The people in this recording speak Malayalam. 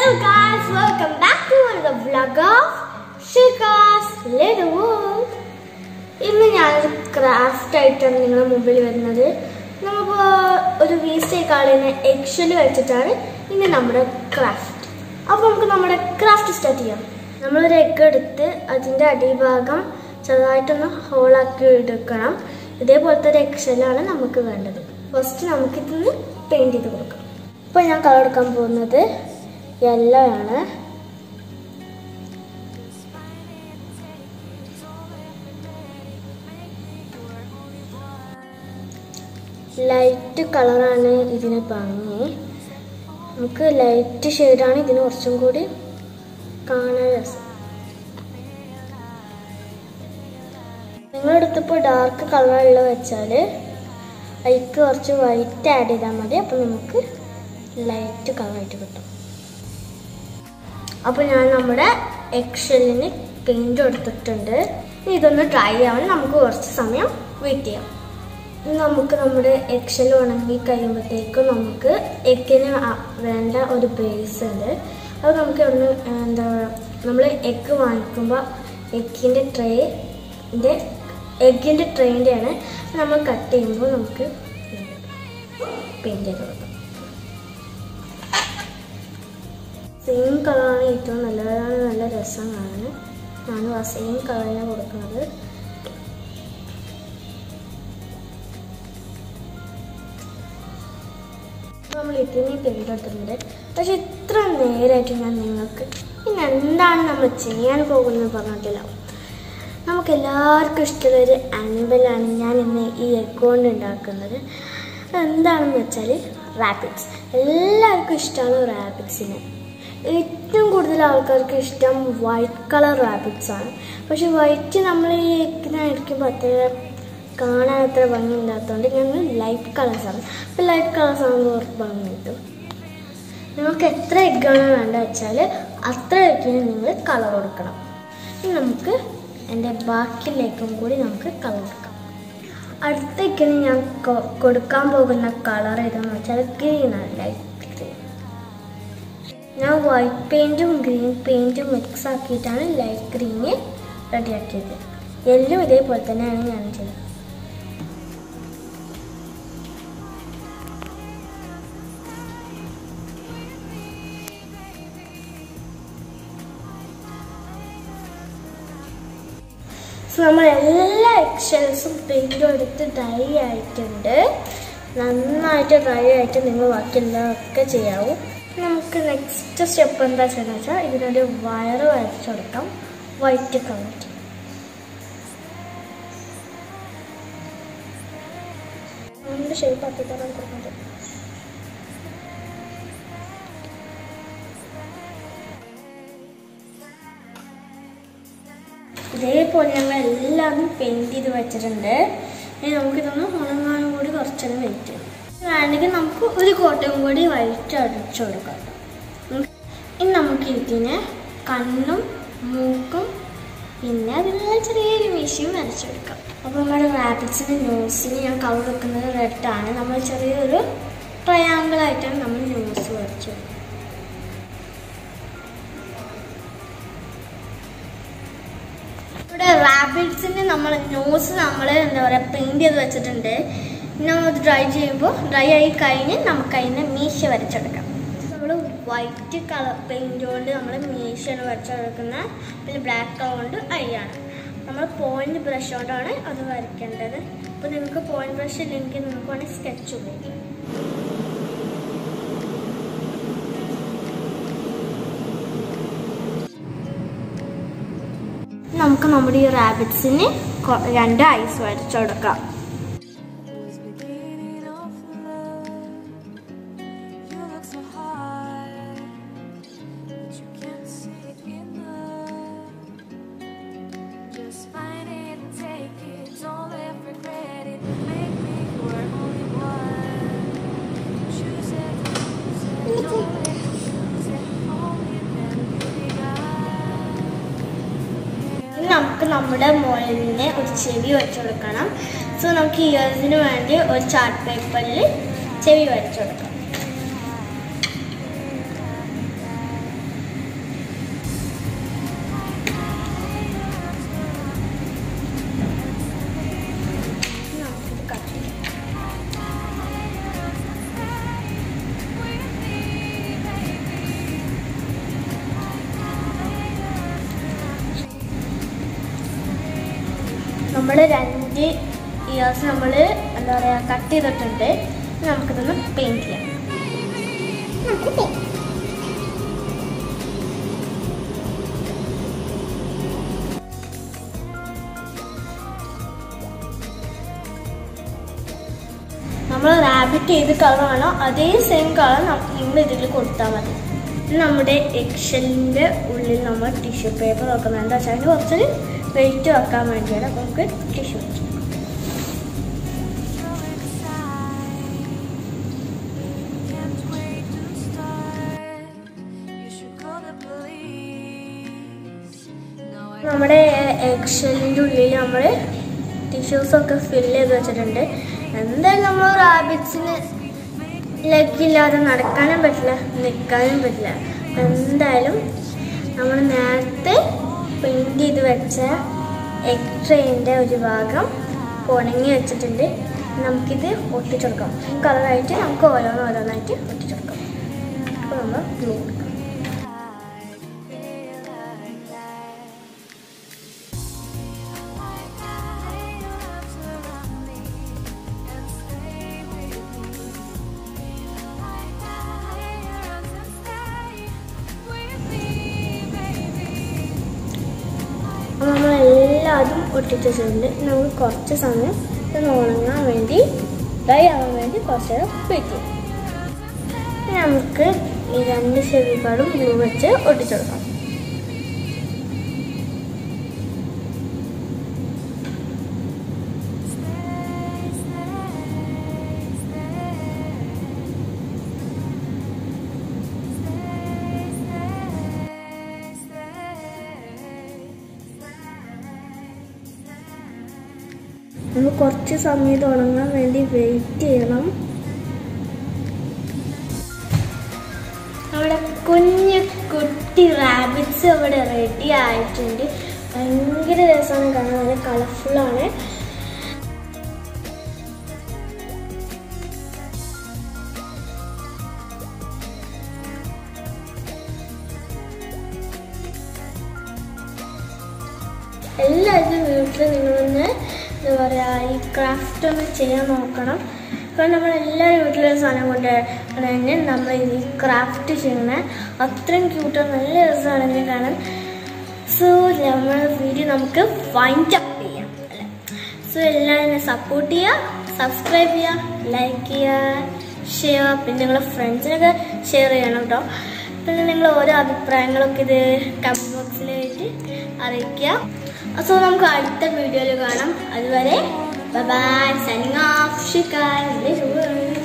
Hello guys, welcome back to another vlog of Shika's Little World. ഇന്ന് ഞാനൊരു ക്രാഫ്റ്റ് ആയിട്ടാണ് നിങ്ങളുടെ മുമ്പിൽ വരുന്നത് നമുക്ക് ഒരു വേസ്റ്റ് കളയുന്ന എക്സൽ വെച്ചിട്ടാണ് ഇന്ന് നമ്മുടെ ക്രാഫ്റ്റ് അപ്പോൾ നമുക്ക് നമ്മുടെ ക്രാഫ്റ്റ് സ്റ്റാർട്ട് ചെയ്യാം നമ്മളൊരു എഗ് എടുത്ത് അതിൻ്റെ അടിഭാഗം ചെറുതായിട്ടൊന്ന് ഹോളാക്കി എടുക്കണം ഇതേപോലത്തെ ഒരു എക്സലാണ് നമുക്ക് വേണ്ടത് ഫസ്റ്റ് നമുക്കിതൊന്ന് പെയിൻറ് ചെയ്ത് കൊടുക്കാം ഇപ്പോൾ ഞാൻ കളർ എടുക്കാൻ പോകുന്നത് യെല്ലോ ആണ് ലൈറ്റ് കളറാണ് ഇതിന് ഭംഗി നമുക്ക് ലൈറ്റ് ഷെയ്ഡാണ് ഇതിന് കുറച്ചും കൂടി കാണാൻ രസം നിങ്ങളെടുത്തപ്പോൾ ഡാർക്ക് കളറുള്ള വെച്ചാൽ അതിക്ക് കുറച്ച് വൈറ്റ് ആഡ് ചെയ്താൽ മതി അപ്പോൾ നമുക്ക് ലൈറ്റ് കളറായിട്ട് കിട്ടും അപ്പോൾ ഞാൻ നമ്മുടെ എക്സലിന് പെയിൻറ് എടുത്തിട്ടുണ്ട് ഇനി ഇതൊന്ന് ഡ്രൈ ആവാൻ നമുക്ക് കുറച്ച് സമയം വെയിറ്റ് ചെയ്യാം ഇനി നമുക്ക് നമ്മുടെ എക്സൽ ഉണങ്ങി കഴിയുമ്പോഴത്തേക്കും നമുക്ക് എഗ്ഗിന് വേണ്ട ഒരു ബേസ് ഉണ്ട് അത് നമുക്ക് ഇവിടുന്ന് എന്താ നമ്മൾ എഗ്ഗ് വാങ്ങിക്കുമ്പോൾ എഗ്ഗിൻ്റെ ട്രേൻ്റെ എഗ്ഗിൻ്റെ ട്രെയിൻ്റെയാണ് നമ്മൾ കട്ട് ചെയ്യുമ്പോൾ നമുക്ക് പെയിൻറ് ചെയ്ത് കൊടുക്കാം സെയിം കളറാണ് ഏറ്റവും നല്ലതാണ് നല്ല രസം കാണാൻ ഞാനും ആ സെയിം കളറിനാണ് കൊടുക്കുന്നത് നമ്മൾ ഇതിനെ പെയിൻ്റ് എടുത്തിട്ടുണ്ട് പക്ഷെ ഇത്ര നേരമായിട്ട് ഞാൻ നിങ്ങൾക്ക് ഇനി എന്താണ് നമ്മൾ ചെയ്യാൻ പോകുന്നത് പറഞ്ഞിട്ടില്ല നമുക്ക് എല്ലാവർക്കും ഇഷ്ടമുള്ള ഒരു ആനിമലാണ് ഞാൻ ഇന്ന് ഈ അക്കൗണ്ട് ഉണ്ടാക്കുന്നത് എന്താണെന്ന് വെച്ചാൽ റാബിറ്റ്സ് എല്ലാവർക്കും ഇഷ്ടമാണ് റാബിറ്റ്സിനെ ഏറ്റവും കൂടുതൽ ആൾക്കാർക്ക് ഇഷ്ടം വൈറ്റ് കളർ റാബിറ്റ്സ് ആണ് പക്ഷെ വൈറ്റ് നമ്മൾ ഈ എക്കിനെ അടിക്കുമ്പോൾ അത്ര കാണാൻ അത്ര ഭംഗി ഇല്ലാത്തതുകൊണ്ട് ഞങ്ങൾ ലൈറ്റ് കളേഴ്സാണ് അപ്പോൾ ലൈറ്റ് കളേഴ്സ് ആകുമ്പോൾ കുറച്ച് ഭംഗി കിട്ടും നിങ്ങൾക്ക് എത്ര എഗ്ഗാണ് വേണ്ടത് വെച്ചാൽ അത്ര എഗ്ഗിന് നിങ്ങൾ കളർ കൊടുക്കണം ഇനി നമുക്ക് എൻ്റെ ബാക്കിയിലേക്കും കൂടി നമുക്ക് കളർ കൊടുക്കാം അടുത്ത എഗ്ഗിന് ഞാൻ കൊടുക്കാൻ പോകുന്ന കളർ ഏതാണെന്ന് വെച്ചാൽ ഗ്രീനാണ് ലൈറ്റ് ഗ്രീൻ ഞാൻ വൈറ്റ് പെയിൻറ്റും ഗ്രീൻ പെയിൻറ്റും മിക്സ് ആക്കിയിട്ടാണ് ലൈറ്റ് ഗ്രീന് റെഡിയാക്കിയത് എല്ലാം ഇതേപോലെ തന്നെയാണ് ഞാൻ ചെയ്തത് സോ നമ്മൾ എല്ലാ എക്സൽസും പെയിൻറ്റും എടുത്ത് ഡ്രൈ ആയിട്ടുണ്ട് നന്നായിട്ട് ഡ്രൈ ആയിട്ട് നിങ്ങൾ ബാക്കി എല്ലാമൊക്കെ ചെയ്യാവും നമുക്ക് നെക്സ്റ്റ് സ്റ്റെപ്പ് എന്താ ചെയ്യുന്നത് വെച്ചാൽ ഇതിനൊരു വയറ് വരച്ചു കൊടുക്കാം വൈറ്റ് കളർ അതിൻ്റെ ഷേപ്പ് ആക്കി തരാൻ കൊടുക്കുന്നത് ഇതേപോലെ ഞങ്ങൾ എല്ലാവരും പെയിൻറ് ചെയ്ത് വെച്ചിട്ടുണ്ട് ഇനി നമുക്കിതൊന്ന് ഉണങ്ങാനും കൂടി കുറച്ചൊന്ന് വെയിറ്റ് ചെയ്യും വേണമെങ്കിൽ നമുക്ക് ഒരു കോട്ടയും കൂടി വൈറ്റ് അടിച്ചു കൊടുക്കാം ഇനി നമുക്ക് ഇതിന് കണ്ണും മൂക്കും പിന്നെ അതിനുള്ള ചെറിയൊരു മീശയും വരച്ചെടുക്കാം അപ്പോൾ നമ്മുടെ റാബിറ്റ്സിൻ്റെ ന്യൂസിന് ഞാൻ കളർ വെക്കുന്നത് റെഡാണ് നമ്മൾ ചെറിയൊരു ട്രയാങ്കിൾ ആയിട്ടാണ് നമ്മൾ ന്യൂസ് വരച്ചെടുക്കുന്നത് ഇവിടെ റാബിറ്റ്സിന് നമ്മൾ ന്യൂസ് നമ്മൾ എന്താ പറയുക പെയിൻറ് ചെയ്ത് വെച്ചിട്ടുണ്ട് നമ്മൾ ഡ്രൈ ചെയ്യുമ്പോൾ ഡ്രൈ ആയി കഴിഞ്ഞ് നമുക്ക് അതിനെ മീശ വരച്ചെടുക്കാം നമ്മൾ വൈറ്റ് കളർ പെയിൻറ് കൊണ്ട് നമ്മൾ മീശയാണ് വരച്ചെടുക്കുന്നത് പിന്നെ ബ്ലാക്ക് കളർ കൊണ്ട് അയ്യാണ് നമ്മൾ പോയിന്റ് ബ്രഷ് കൊണ്ടാണ് അത് വരയ്ക്കേണ്ടത് അപ്പോൾ നിങ്ങൾക്ക് പോയിന്റ് ബ്രഷ് ഇല്ലെങ്കിൽ നിങ്ങൾക്ക് വേണമെങ്കിൽ സ്കെച്ച് ഉപയോഗിക്കാം നമുക്ക് നമ്മുടെ ഈ റാബിറ്റ്സിന് രണ്ട് ഐസ് വരച്ചു കൊടുക്കാം നമുക്ക് നമ്മുടെ മോളിനെ ഒരു ചെവി വെച്ചു കൊടുക്കണം സോ നമുക്ക് ഇയേഴ്സിന് വേണ്ടി ഒരു ചാർട്ട് പേപ്പറിൽ ചെവി വരച്ചു കൊടുക്കാം നമ്മൾ രണ്ട് ഇയേഴ്സ് നമ്മൾ എന്താ പറയുക കട്ട് ചെയ്തിട്ടുണ്ട് ഇനി നമുക്കിതൊന്ന് പെയിൻറ്റ് ചെയ്യാം നമ്മൾ റാബിറ്റ് ഏത് കളറാണോ അതേ സെയിം കളർ നിങ്ങൾ ഇതിൽ കൊടുത്താൽ മതി ഇനി നമ്മുടെ എക്ഷലിൻ്റെ ഉള്ളിൽ നമ്മൾ ടിഷ്യൂ പേപ്പർ വെക്കുന്നത് എന്താ വെച്ചാൽ അതിന് കുറച്ചൊരു വെയിറ്റ് വെക്കാൻ വേണ്ടിയാണ് അപ്പോൾ നമുക്ക് ടിഷ്യൂ വെച്ചു നമ്മുടെ എക്ഷലിൻ്റെ ഉള്ളിൽ നമ്മൾ ടിഷ്യൂസൊക്കെ ഫില്ല് ചെയ്ത് വെച്ചിട്ടുണ്ട് എന്തായാലും നമ്മൾ റാബിറ്റ്സിന് ലെഗില്ലാതെ നടക്കാനും പറ്റില്ല നിൽക്കാനും പറ്റില്ല എന്തായാലും നമ്മൾ നേരത്തെ പെയിൻറ് ചെയ്ത് വെച്ച എക്സ്ട്രേൻ്റെ ഒരു ഭാഗം ഉണങ്ങി വെച്ചിട്ടുണ്ട് നമുക്കിത് ഒട്ടിച്ചെടുക്കാം കളറായിട്ട് നമുക്ക് ഓരോന്ന് ഓരോന്നായിട്ട് ഒട്ടിച്ചെടുക്കാം അപ്പോൾ നമ്മൾ ഗ്ലൂ കൊടുക്കാം അപ്പോൾ നമ്മളെല്ലാതും ഒട്ടിച്ച് വെച്ചിട്ടുണ്ട് നമ്മൾ കുറച്ച് സമയം ഇത് ഉണങ്ങാൻ വേണ്ടി ഡ്രൈ ആവാൻ വേണ്ടി കുറച്ച് നേരം വെയിറ്റ് ചെയ്യും ഇനി നമുക്ക് ഈ രണ്ട് ചെവികളും ഗ്ലൂ വെച്ച് ഒട്ടിച്ചെടുക്കാം നമ്മൾ കുറച്ച് സമയം ഇത് ഉണങ്ങാൻ വേണ്ടി വെയിറ്റ് ചെയ്യണം നമ്മുടെ കുഞ്ഞു കുട്ടി റാബിറ്റ്സ് ഇവിടെ റെഡി ആയിട്ടുണ്ട് ഭയങ്കര രസമാണ് കാണാൻ നല്ല കളർഫുള്ളാണ് എല്ലാവരും വീട്ടിൽ നിങ്ങളൊന്ന് എന്താ പറയുക ഈ ക്രാഫ്റ്റ് ഒന്ന് ചെയ്യാൻ നോക്കണം കാരണം നമ്മളെല്ലാവരും വീട്ടിലൊരു സാധനം കൊണ്ട് തന്നെ നമ്മൾ ഈ ക്രാഫ്റ്റ് ചെയ്യുന്നത് അത്രയും ക്യൂട്ടാണ് നല്ല രസമാണെങ്കിൽ കാണാൻ സോ നമ്മുടെ വീഡിയോ നമുക്ക് വൈൻഡ് അപ്പ് ചെയ്യാം അല്ലേ സോ എല്ലാവരും സപ്പോർട്ട് ചെയ്യുക സബ്സ്ക്രൈബ് ചെയ്യുക ലൈക്ക് ചെയ്യുക ഷെയർ പിന്നെ നിങ്ങളുടെ ഫ്രണ്ട്സിനൊക്കെ ഷെയർ ചെയ്യണം കേട്ടോ പിന്നെ നിങ്ങൾ ഓരോ അഭിപ്രായങ്ങളൊക്കെ ഇത് കമൻറ്റ് ബോക്സിലായിട്ട് അറിയിക്കുക സോ നമുക്ക് അടുത്ത വീഡിയോയിൽ കാണാം അതുവരെ ബൈ സൈനിങ് ഓഫ് ഷിക്കായ്